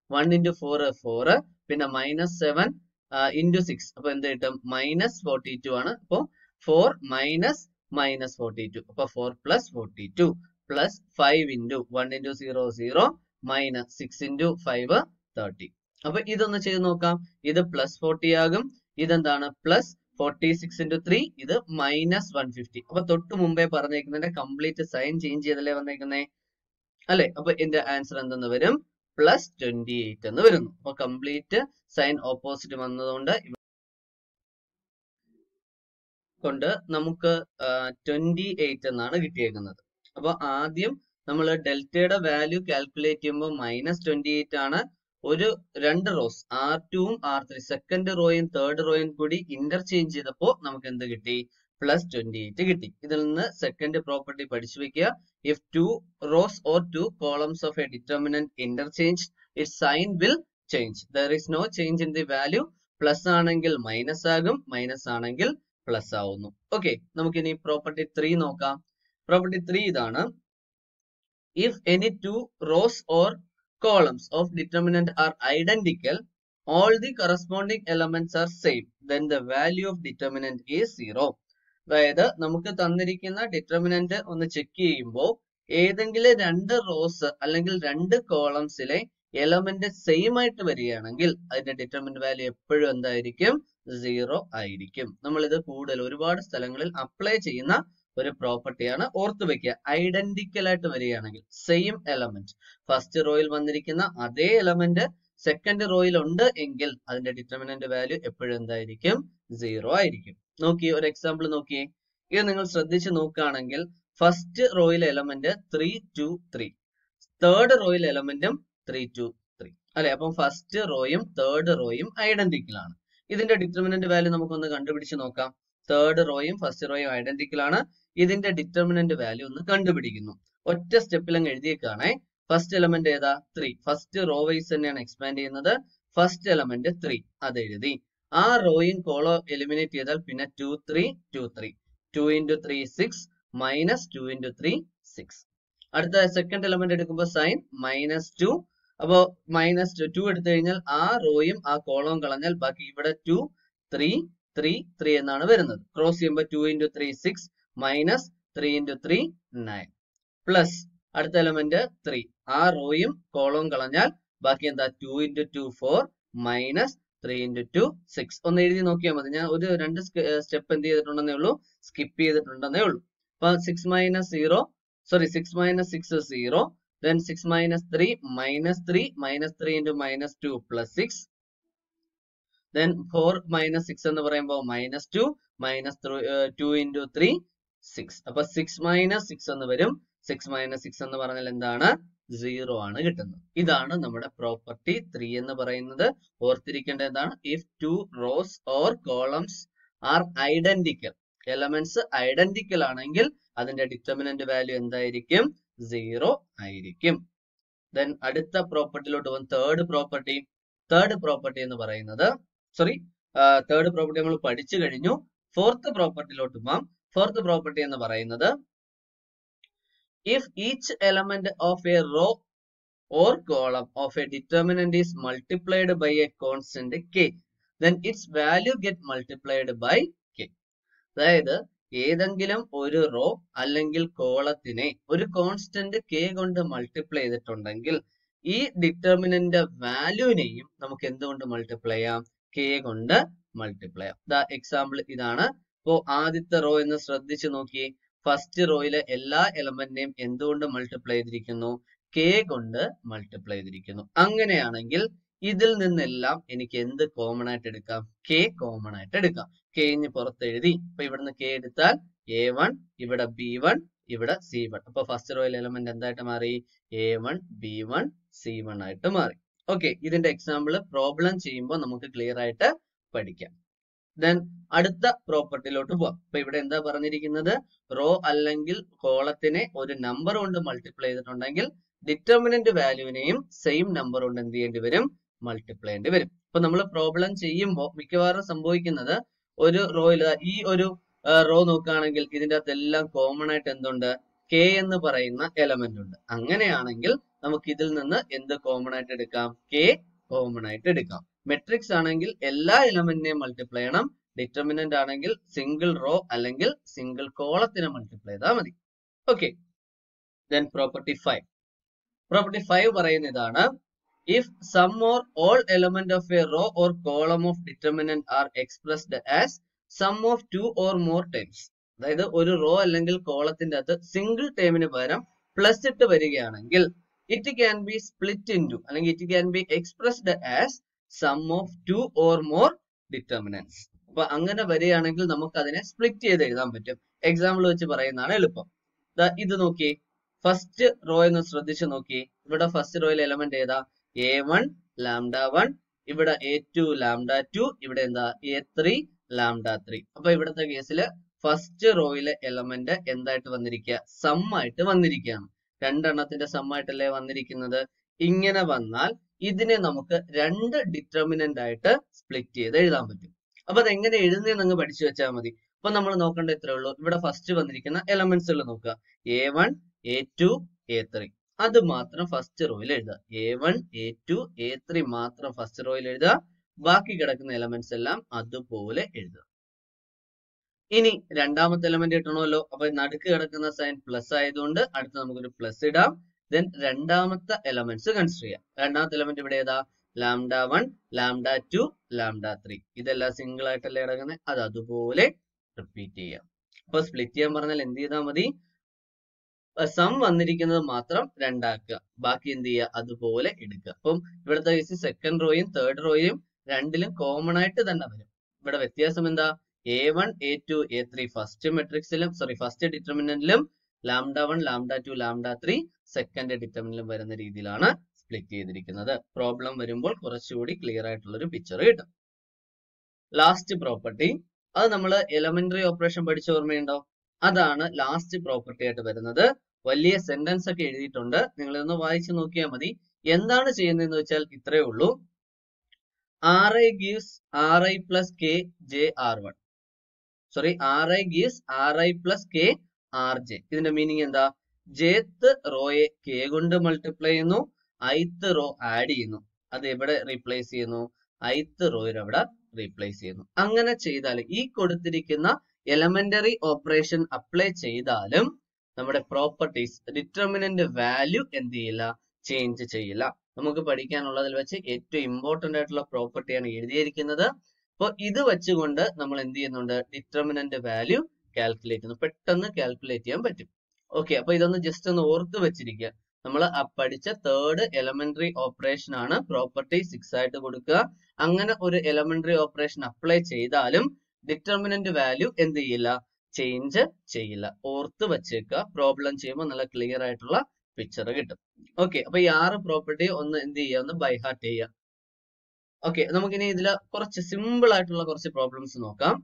one into four four പിന്നെ മൈനസ് സെവൻ ഇൻറ്റു സിക്സ് അപ്പൊ എന്ത് കിട്ടും മൈനസ് ഫോർട്ടി ടു ആണ് അപ്പോ four minus minus forty two അപ്പൊ four plus forty two plus five into one into zero zero minus six into five thirty അപ്പൊ ഇതൊന്ന് ചെയ്ത് നോക്കാം ഇത് പ്ലസ് ഫോർട്ടി ആകും ഇതെന്താണ് plus forty six into three ഇത് മൈനസ് വൺ ഫിഫ്റ്റി അപ്പൊ തൊട്ട് മുമ്പേ പറഞ്ഞേക്കുന്നതിന്റെ കംപ്ലീറ്റ് സൈൻ ചേഞ്ച് ചെയ്തല്ലേ വന്നേക്കുന്നേ അല്ലെ അപ്പൊ എന്റെ ആൻസർ എന്തെന്ന് വരും പ്ലസ് ട്വന്റി എയ്റ്റ് എന്ന് വരുന്നു അപ്പൊ കംപ്ലീറ്റ് സൈൻ ഓപ്പോസിറ്റ് വന്നതുകൊണ്ട് കൊണ്ട് നമുക്ക് ട്വന്റി എയ്റ്റ് എന്നാണ് കിട്ടിയേക്കുന്നത് അപ്പൊ ആദ്യം നമ്മൾ ഡെൽറ്റയുടെ വാല്യൂ കാൽക്കുലേറ്റ് ചെയ്യുമ്പോൾ മൈനസ് ട്വന്റി എയ്റ്റ് ആണ് ഒരു രണ്ട് റോസ് ആർ ടുവും ആർ ത്രീ സെക്കൻഡ് റോയും തേർഡ് റോയും കൂടി ഇന്റർചേഞ്ച് ചെയ്തപ്പോൾ നമുക്ക് എന്ത് കിട്ടി പ്ലസ് ട്വന്റി എയ്റ്റ് കിട്ടി ഇതിൽ നിന്ന് സെക്കൻഡ് പ്രോപ്പർട്ടി പഠിച്ചു വെക്കുക if two rows or two columns of a determinant interchange it sign will change there is no change in the value plus ആണെങ്കിൽ മൈനസ് ആകും മൈനസ് ആണെങ്കിൽ പ്ലസ് ആവുന്നു ഓക്കെ നമുക്ക് ഇനി പ്രോപ്പർട്ടി ത്രീ നോക്കാം പ്രോപ്പർട്ടി ത്രീ ഇതാണ് if any two rows or columns of determinant are identical, all the corresponding elements are same, then the value of determinant is zero. അതായത് നമുക്ക് തന്നിരിക്കുന്ന ഡിറ്റർമിനന്റ് ഒന്ന് ചെക്ക് ചെയ്യുമ്പോൾ ഏതെങ്കിലും രണ്ട് റോസ് അല്ലെങ്കിൽ രണ്ട് കോളംസിലെ എലമെന്റ് സെയിം ആയിട്ട് വരികയാണെങ്കിൽ അതിന്റെ ഡിറ്റർമിനന്റ് വാല്യൂ എപ്പോഴും എന്തായിരിക്കും സീറോ ആയിരിക്കും നമ്മൾ ഇത് കൂടുതൽ ഒരുപാട് സ്ഥലങ്ങളിൽ അപ്ലൈ ചെയ്യുന്ന ഒരു പ്രോപ്പർട്ടിയാണ് ഓർത്തു വെക്കുക ഐഡന്റിക്കൽ ആയിട്ട് വരികയാണെങ്കിൽ സെയിം എലമെന്റ് ഫസ്റ്റ് റോയിൽ വന്നിരിക്കുന്ന അതേ എലമെന്റ് സെക്കൻഡ് റോയിൽ ഉണ്ട് എങ്കിൽ അതിന്റെ ഡിറ്റർമിനന്റ് വാല്യൂ എപ്പോഴും എന്തായിരിക്കും സീറോ ആയിരിക്കും നോക്കിയേ ഒരു എക്സാമ്പിൾ നോക്കിയേ ഇത് നിങ്ങൾ ശ്രദ്ധിച്ച് നോക്കുകയാണെങ്കിൽ ഫസ്റ്റ് റോയിലെ element three to three third റോയിലെ എലമെന്റും ത്രീ ടു ത്രീ അല്ലെ അപ്പം ഫസ്റ്റ് റോയും തേർഡ് റോയും ഐഡന്റിക്കൽ ആണ് ഇതിന്റെ ഡിറ്റർമിനന്റ് വാല്യൂ നമുക്കൊന്ന് കണ്ടുപിടിച്ച് നോക്കാം തേർഡ് റോയും ഫസ്റ്റ് റോയും ഐഡന്റിക്കൽ ആണ് ഇതിന്റെ ഡിറ്റർമിനന്റ് വാല്യൂ ഒന്ന് കണ്ടുപിടിക്കുന്നു ഒറ്റ സ്റ്റെപ്പിൽ അങ്ങ് എഴുതിയേക്കാണേ ഫസ്റ്റ് എലമെന്റ് ഏതാ ത്രീ ഫസ്റ്റ് റോ വൈസ് തന്നെയാണ് എക്സ്പാൻഡ് ചെയ്യുന്നത് ഫസ്റ്റ് എലമെന്റ് ത്രീ അത് എഴുതി ആ റോയും കോളോ എലിമിനേറ്റ് ചെയ്താൽ പിന്നെ two three to three to into three six minus two into three six അടുത്ത സെക്കൻഡ് എലമെന്റ് എടുക്കുമ്പോൾ സൈൻ മൈനസ് ടു അപ്പോ മൈനസ് ടു ടു എടുത്തു കഴിഞ്ഞാൽ ആ റോയും ആ കോളവും കളഞ്ഞാൽ ബാക്കി ഇവിടെ ടു ത്രീ ത്രീ ത്രീ എന്നാണ് വരുന്നത് ക്രോസ് ചെയ്യുമ്പോൾ two into three six minus three into three nine plus അടുത്ത എലമെന്റ് ത്രീ ആ റോയും കോളവും കളഞ്ഞാൽ ബാക്കി എന്താ two into two four minus three into two six ഒന്ന് എഴുതി നോക്കിയാൽ മതി ഞാൻ ഒരു രണ്ട് സ്റ്റെപ്പ് എന്ത് ചെയ്തിട്ടുണ്ടെന്നേ ഉള്ളൂ സ്കിപ്പ് ചെയ്തിട്ടുണ്ടെന്നേ ഉള്ളൂ അപ്പൊ six minus zero sorry six minus six zero then six minus three minus three minus three into minus two plus six then four minus six എന്ന് പറയുമ്പോൾ minus two minus two into three six അപ്പൊ സിക്സ് മൈനസ് സിക്സ് എന്ന് വരും സിക്സ് മൈനസ് സിക്സ് എന്ന് പറഞ്ഞാൽ എന്താണ് സീറോ ആണ് കിട്ടുന്നത് ഇതാണ് നമ്മുടെ പ്രോപ്പർട്ടി ത്രീ എന്ന് പറയുന്നത് ഓർത്തിരിക്കേണ്ട എന്താണ് if two rows or columns are identical elements identical ആണെങ്കിൽ അതിന്റെ ഡിറ്റർമിനന്റ് വാല്യൂ എന്തായിരിക്കും സീറോ ആയിരിക്കും ദെൻ അടുത്ത പ്രോപ്പർട്ടിയിലോട്ട് പോകും തേർഡ് പ്രോപ്പർട്ടി തേർഡ് പ്രോപ്പർട്ടി എന്ന് പറയുന്നത് സോറി തേർഡ് പ്രോപ്പർട്ടി നമ്മൾ പഠിച്ചു കഴിഞ്ഞു ഫോർത്ത് പ്രോപ്പർട്ടിയിലോട്ട് പോകാം ഫോർത്ത് പ്രോപ്പർട്ടി എന്ന് പറയുന്നത് if each element of a row or column of a determinant is multiplied by a constant K then its value get multiplied by K അതായത് ഏതെങ്കിലും ഒരു റോ അല്ലെങ്കിൽ കോളത്തിനെ ഒരു കോൺസ്റ്റന്റ് കെ കൊണ്ട് മൾട്ടിപ്ലൈ ചെയ്തിട്ടുണ്ടെങ്കിൽ ഈ ഡിറ്റർമിനന്റ് വാല്യൂവിനെയും നമുക്ക് എന്തുകൊണ്ട് മൾട്ടിപ്ലൈ ചെയ്യാം കെ കൊണ്ട് മൾട്ടിപ്ലൈ ചെയ്യാം ദ എക്സാമ്പിൾ ഇതാണ് ഇപ്പോ ആദ്യത്തെ റോ എന്ന് ശ്രദ്ധിച്ചു നോക്കിയേ ഫസ്റ്റ് റോയിലെ എല്ലാ എലമെന്റിനെയും എന്തുകൊണ്ട് മൾട്ടിപ്ലൈ ചെയ്തിരിക്കുന്നു കെ കൊണ്ട് മൾട്ടിപ്ലൈ ചെയ്തിരിക്കുന്നു അങ്ങനെയാണെങ്കിൽ ഇതിൽ നിന്നെല്ലാം എനിക്ക് എന്ത് കോമൺ ആയിട്ട് എടുക്കാം കെ കോമൺ ആയിട്ട് എടുക്കാം കെ ഇനി പുറത്ത് എഴുതി അപ്പൊ ഇവിടുന്ന് കെ എടുത്താൽ എ വൺ ഇവിടെ ബി വൺ ഇവിടെ സി വൺ അപ്പൊ ഫസ്റ്റ് റോയിൽ എലമെന്റ് എന്തായിട്ട് മാറി A one B one C one ആയിട്ട് മാറി ഓക്കെ ഇതിന്റെ എക്സാമ്പിൾ പ്രോബ്ലം ചെയ്യുമ്പോൾ നമുക്ക് ക്ലിയർ ആയിട്ട് പഠിക്കാം ദെൻ അടുത്ത പ്രോപ്പർട്ടിയിലോട്ട് പോവാം അപ്പൊ ഇവിടെ എന്താ പറഞ്ഞിരിക്കുന്നത് റോ അല്ലെങ്കിൽ കോളത്തിനെ ഒരു നമ്പർ കൊണ്ട് മൾട്ടിപ്ലൈ ചെയ്തിട്ടുണ്ടെങ്കിൽ ഡിറ്റർമിനന്റ് വാല്യൂവിനെയും സെയിം നമ്പർ കൊണ്ട് എന്ത് ചെയ്യേണ്ടി വരും മൾട്ടിപ്ലൈ ചെയ്യേണ്ടി വരും അപ്പൊ നമ്മൾ പ്രോബ്ലം ചെയ്യുമ്പോൾ മിക്കവാറും സംഭവിക്കുന്നത് ഒരു റോയിൽ ഈ ഒരു റോ നോക്കുകയാണെങ്കിൽ ഇതിന്റെ അകത്ത് എല്ലാം കോമൺ ആയിട്ട് എന്തുണ്ട് കെ എന്ന് പറയുന്ന എലമെന്റ് ഉണ്ട് അങ്ങനെയാണെങ്കിൽ നമുക്ക് ഇതിൽ നിന്ന് എന്ത് കോമൺ ആയിട്ട് എടുക്കാം കെ കോമൺ ആയിട്ട് എടുക്കാം മെട്രിക്സ് ആണെങ്കിൽ എല്ലാ എലമെന്റിനെയും മൾട്ടിപ്ലൈ ചെയ്യണം ഡിറ്റർമിനന്റ് ആണെങ്കിൽ സിംഗിൾ റോ അല്ലെങ്കിൽ സിംഗിൾ കോളത്തിനെ മൾട്ടിപ്ലൈ ചെയ്താൽ മതി okay then property five property five പറയുന്ന ഇതാണ് if sum or all element of a row or column of determinant are expressed as sum of two or more times അതായത് ഒരു റോ അല്ലെങ്കിൽ കോളത്തിന്റെ അകത്ത് സിംഗിൾ ടൈമിന് പകരം പ്ലസ് ഇട്ട് വരികയാണെങ്കിൽ it can be split into അല്ലെങ്കിൽ it can be expressed as sum of two or more determinants അപ്പൊ അങ്ങനെ വരികയാണെങ്കിൽ നമുക്ക് അതിനെ സ്പ്ലിറ്റ് ചെയ്ത് എഴുതാൻ പറ്റും എക്സാമ്പിൾ വെച്ച് പറയുന്നതാണ് എളുപ്പം ദാ ഇത് നോക്കി ഫസ്റ്റ് റോ എന്ന് ശ്രദ്ധിച്ചു നോക്കി ഇവിടെ ഫസ്റ്റ് റോയിൽ എലമെന്റ് ഏതാ എ വൺ ലാംഡ വൺ ഇവിടെ എ ടു ലാംഡ ടു ഇവിടെ എന്താ എ ത്രീ ലാംഡ ത്രീ അപ്പൊ ഇവിടുത്തെ കേസില് ഫസ്റ്റ് റോയിലെ എലമെന്റ് എന്തായിട്ട് വന്നിരിക്കുക സം ആയിട്ട് വന്നിരിക്കുകയാണ് രണ്ടെണ്ണത്തിന്റെ സം ആയിട്ടല്ലേ വന്നിരിക്കുന്നത് ഇങ്ങനെ വന്നാൽ ഇതിനെ നമുക്ക് രണ്ട് ഡിറ്റർമിനന്റ് ആയിട്ട് സ്പ്ലിറ്റ് ചെയ്ത് എഴുതാൻ പറ്റും അപ്പൊ അത് എങ്ങനെ എഴുതുന്നതെന്ന് അങ്ങ് പഠിച്ചു വെച്ചാൽ മതി അപ്പൊ നമ്മൾ നോക്കേണ്ട ഇത്രേ ഉള്ളൂ ഇവിടെ ഫസ്റ്റ് വന്നിരിക്കുന്ന എലമെന്റ്സുകൾ നോക്കുക A one A two A three അത് മാത്രം ഫസ്റ്റ് റോയിൽ എഴുതുക A one A two A three മാത്രം ഫസ്റ്റ് റോയിൽ എഴുതുക ബാക്കി കിടക്കുന്ന എലമെന്റ്സ് എല്ലാം അതുപോലെ എഴുതുക ഇനി രണ്ടാമത്തെ എലമെന്റ് കിട്ടണമല്ലോ അപ്പൊ നടുക്ക് കിടക്കുന്ന സൈൻ പ്ലസ് ആയതുകൊണ്ട് അടുത്ത് നമുക്കൊരു പ്ലസ് ഇടാം ദെൻ രണ്ടാമത്തെ എലമെന്റ്സ് കൺസിഡർ ചെയ്യാം രണ്ടാമത്തെ എലമെന്റ് ഇവിടെ ഏതാ lambda one lambda two lambda three ഇതെല്ലാം സിംഗിൾ ആയിട്ടല്ലേ കിടക്കുന്നത് അത് അതുപോലെ റിപ്പീറ്റ് ചെയ്യാം അപ്പൊ സ്പ്ലിറ്റ് ചെയ്യാൻ പറഞ്ഞാൽ എന്ത് ചെയ്താൽ മതി സം വന്നിരിക്കുന്നത് മാത്രം രണ്ടാക്കുക ബാക്കി എന്ത് ചെയ്യുക അതുപോലെ എടുക്കുക അപ്പം ഇവിടുത്തെ കേസ് സെക്കൻഡ് റോയും തേർഡ് റോയും രണ്ടിലും കോമൺ ആയിട്ട് തന്നെ വരും ഇവിടെ വ്യത്യാസം എന്താ A one A two A three first മെട്രിക്സിലും സോറി ഫസ്റ്റ് ഡിറ്റർമിനന്റിലും lambda one lambda two lambda three second ഡിറ്റർമിനന്റിലും വരുന്ന രീതിയിലാണ് സ്പ്ലിറ്റ് ചെയ്തിരിക്കുന്നത് പ്രോബ്ലം വരുമ്പോൾ കുറച്ചുകൂടി ക്ലിയർ ആയിട്ടുള്ള ഒരു പിക്ചർ കിട്ടും ലാസ്റ്റ് പ്രോപ്പർട്ടി അത് നമ്മൾ എലമെന്ററി ഓപ്പറേഷൻ പഠിച്ച ഓർമ്മയുണ്ടോ അതാണ് ലാസ്റ്റ് പ്രോപ്പർട്ടി ആയിട്ട് വരുന്നത് വലിയ സെന്റൻസ് ഒക്കെ എഴുതിയിട്ടുണ്ട് നിങ്ങൾ ഇതൊന്ന് വായിച്ചു നോക്കിയാൽ മതി എന്താണ് ചെയ്യുന്നതെന്ന് വെച്ചാൽ ഇത്രയേ ഉള്ളൂ R I gives R I plus K J R one sorry R I gives R I plus K R J ഇതിന്റെ മീനിങ് എന്താ ജേത്ത് റോയെ കെ കൊണ്ട് മൾട്ടിപ്ലൈ ചെയ്യുന്നു ഐത്ത് റോ ആഡ് ചെയ്യുന്നു അത് എവിടെ റീപ്ലേസ് ചെയ്യുന്നു ഐത്ത് റോയിൽ അവിടെ റീപ്ലേസ് ചെയ്യുന്നു അങ്ങനെ ചെയ്താൽ ഈ കൊടുത്തിരിക്കുന്ന എലമെന്ററി ഓപ്പറേഷൻ അപ്ലൈ ചെയ്താലും നമ്മുടെ പ്രോപ്പർട്ടീസ് ഡിറ്റർമിനന്റ് വാല്യൂ എന്ത് ചെയ്യില്ല ചേഞ്ച് ചെയ്യില്ല നമുക്ക് പഠിക്കാനുള്ളതിൽ വെച്ച് ഏറ്റവും ഇമ്പോർട്ടന്റ് ആയിട്ടുള്ള പ്രോപ്പർട്ടിയാണ് എഴുതിയിരിക്കുന്നത് അപ്പോൾ ഇത് വെച്ചുകൊണ്ട് നമ്മൾ എന്ത് ചെയ്യുന്നുണ്ട് ഡിറ്റർമിനന്റ് വാല്യൂ കാൽക്കുലേറ്റ് ചെയ്യുന്നു പെട്ടെന്ന് കാൽക്കുലേറ്റ് ചെയ്യാൻ പറ്റും ഓക്കെ അപ്പൊ ഇതൊന്ന് ജസ്റ്റ് ഒന്ന് ഓർത്ത് വെച്ചിരിക്കുക നമ്മൾ പഠിച്ച തേർഡ് എലമെന്ററി ഓപ്പറേഷൻ ആണ് പ്രോപ്പർട്ടി സിക്സ് ആയിട്ട് കൊടുക്കുക അങ്ങനെ ഒരു എലമെന്ററി ഓപ്പറേഷൻ അപ്ലൈ ചെയ്താലും ഡിറ്റർമിനന്റ് വാല്യൂ എന്ത് ചെയ്യില്ല ചേഞ്ച് ചെയ്യില്ല ഓർത്ത് വെച്ചേക്കുക പ്രോബ്ലം ചെയ്യുമ്പോൾ നല്ല ക്ലിയർ ആയിട്ടുള്ള പിക്ചർ കിട്ടും ഓക്കെ അപ്പൊ ഈ ആറ് പ്രോപ്പർട്ടി ഒന്ന് എന്ത് ചെയ്യുക ഒന്ന് ബൈ ഹാർട്ട് ചെയ്യുക ഓക്കെ നമുക്കിനി ഇതിൽ കുറച്ച് സിമ്പിൾ ആയിട്ടുള്ള കുറച്ച് പ്രോബ്ലംസ് നോക്കാം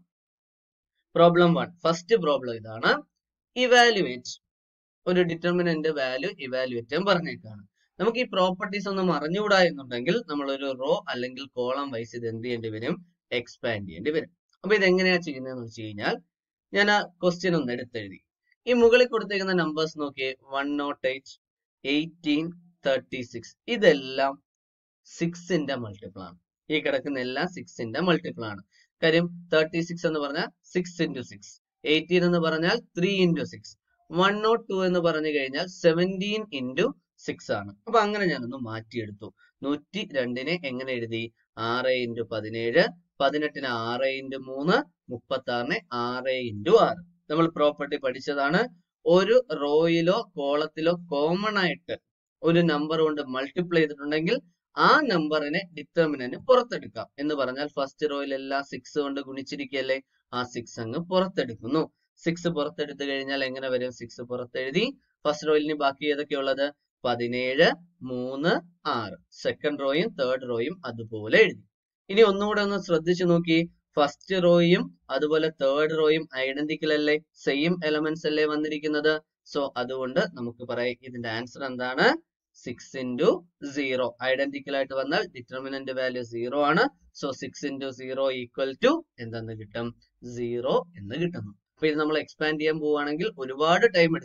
പ്രോബ്ലം വൺ ഫസ്റ്റ് പ്രോബ്ലം ഇതാണ് ഇവാലുവേറ്റ് ഒരു ഡിറ്റർമിനന്റ് വാല്യൂ ഇവാലുവേറ്റ് ചെയ്യാൻ പറഞ്ഞേക്കാണ് നമുക്ക് ഈ പ്രോപ്പർട്ടീസ് ഒന്നും അറിഞ്ഞുകൂടാ എന്നുണ്ടെങ്കിൽ നമ്മൾ ഒരു റോ അല്ലെങ്കിൽ കോളം വൈസ് ഇത് എന്ത് ചെയ്യേണ്ടി വരും എക്സ്പാൻഡ് ചെയ്യേണ്ടി വരും അപ്പൊ ഇത് എങ്ങനെയാ ചെയ്യുന്നതെന്ന് വെച്ച് കഴിഞ്ഞാൽ ഞാൻ ആ ക്വസ്റ്റ്യൻ ഒന്ന് എടുത്തെഴുതി ഈ മുകളിൽ കൊടുത്തേക്കുന്ന നമ്പേഴ്സ് നോക്കിയേ one naught eight eighteen thirty six ഇതെല്ലാം സിക്സിന്റെ മൾട്ടിപ്പിൾ ആണ് ഈ കിടക്കുന്ന എല്ലാം സിക്സിന്റെ മൾട്ടിപ്പിൾ ആണ് കാര്യം തേർട്ടി സിക്സ് എന്ന് പറഞ്ഞാൽ സിക്സ് ഇൻറ്റു സിക്സ് എയ്റ്റീൻ എന്ന് പറഞ്ഞാൽ three into six one naught two എന്ന് പറഞ്ഞു കഴിഞ്ഞാൽ സെവൻറ്റീൻ ഇൻറ്റു സിക്സ് ആണ് അപ്പൊ അങ്ങനെ ഞാനൊന്ന് മാറ്റിയെടുത്തു നൂറ്റി രണ്ടിനെ എങ്ങനെ എഴുതി ആറ് ഇൻറ്റു പതിനേഴ് പതിനെട്ടിന് ആറ് ഇൻറ്റു മൂന്ന് മുപ്പത്തി ആറിന് ആറ് ഇൻറ്റു ആറ് നമ്മൾ പ്രോപ്പർട്ടി പഠിച്ചതാണ് ഒരു റോയിലോ കോളത്തിലോ കോമൺ ആയിട്ട് ഒരു നമ്പർ കൊണ്ട് മൾട്ടിപ്ലൈ ചെയ്തിട്ടുണ്ടെങ്കിൽ ആ നമ്പറിനെ ഡിറ്റർമിനന്റ് പുറത്തെടുക്കാം എന്ന് പറഞ്ഞാൽ ഫസ്റ്റ് റോയിൽ എല്ലാം സിക്സ് കൊണ്ട് ഗുണിച്ചിരിക്കുകയല്ലേ ആ സിക്സ് അങ്ങ് പുറത്തെടുക്കുന്നു സിക്സ് പുറത്തെടുത്തു കഴിഞ്ഞാൽ എങ്ങനെ വരും സിക്സ് പുറത്തെഴുതി ഫസ്റ്റ് റോയിലിന് ബാക്കി ഏതൊക്കെയുള്ളത് പതിനേഴ് മൂന്ന് ആറ് സെക്കൻഡ് റോയും തേർഡ് റോയും അതുപോലെ എഴുതി ഇനി ഒന്നുകൂടെ ഒന്ന് ശ്രദ്ധിച്ചു നോക്കി ഫസ്റ്റ് റോയും അതുപോലെ തേർഡ് റോയും ഐഡന്റിക്കൽ അല്ലേ സെയിം എലമെന്റ്സ് അല്ലേ വന്നിരിക്കുന്നത് സോ അതുകൊണ്ട് നമുക്ക് പറയാം ഇതിന്റെ ആൻസർ എന്താണ് സിക്സ് ഇൻറ്റു സീറോ ഐഡന്റിക്കൽ ആയിട്ട് വന്നാൽ ഡിറ്റർമിനന്റ് വാല്യൂ സീറോ ആണ് so six into zero equal to എന്തെന്ന് കിട്ടും സീറോ എന്ന് കിട്ടുന്നു അപ്പൊ ഇത് നമ്മൾ എക്സ്പാൻഡ് ചെയ്യാൻ പോവുകയാണെങ്കിൽ ഒരുപാട് ടൈം എടുക്കും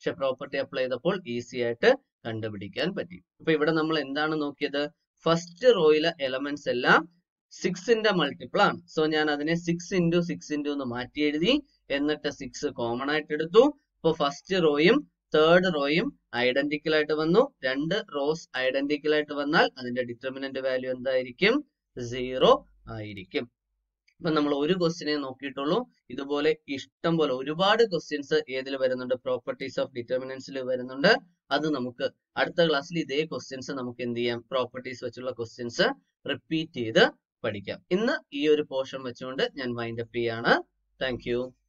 പക്ഷെ പ്രോപ്പർട്ടി അപ്ലൈ ചെയ്തപ്പോൾ ഈസി ആയിട്ട് കണ്ടുപിടിക്കാൻ പറ്റി അപ്പൊ ഇവിടെ നമ്മൾ എന്താണ് നോക്കിയത് ഫസ്റ്റ് റോയിലെ എലമെന്റ്സ് എല്ലാം സിക്സിന്റെ മൾട്ടിപ്പിൾ ആണ് സോ ഞാൻ അതിനെ സിക്സ് ഇൻറ്റു സിക്സ് ഇൻറ്റു എന്ന് മാറ്റി എഴുതി എന്നിട്ട് സിക്സ് കോമൺ ആയിട്ട് എടുത്തു ഇപ്പൊ ഫസ്റ്റ് റോയും തേർഡ് റോയും ഐഡന്റിക്കൽ ആയിട്ട് വന്നു രണ്ട് റോസ് ഐഡന്റിക്കൽ ആയിട്ട് വന്നാൽ അതിന്റെ ഡിറ്റർമിനന്റ് വാല്യൂ എന്തായിരിക്കും സീറോ ആയിരിക്കും ഇപ്പൊ നമ്മൾ ഒരു ക്വസ്റ്റിനെ നോക്കിയിട്ടുള്ളൂ ഇതുപോലെ ഇഷ്ടം പോലെ ഒരുപാട് ക്വസ്റ്റ്യൻസ് ഏതിൽ വരുന്നുണ്ട് പ്രോപ്പർട്ടീസ് ഓഫ് ഡിറ്റർമിനൻസിൽ വരുന്നുണ്ട് അത് നമുക്ക് അടുത്ത ക്ലാസ്സിൽ ഇതേ ക്വസ്റ്റ്യൻസ് നമുക്ക് എന്ത് ചെയ്യാം പ്രോപ്പർട്ടീസ് വെച്ചുള്ള ക്വസ്റ്റ്യൻസ് റിപ്പീറ്റ് ചെയ്ത് പഠിക്കാം ഇന്ന് ഈ ഒരു പോർഷൻ വെച്ചുകൊണ്ട് ഞാൻ വൈൻഡപ്പ് ചെയ്യാണ് താങ്ക്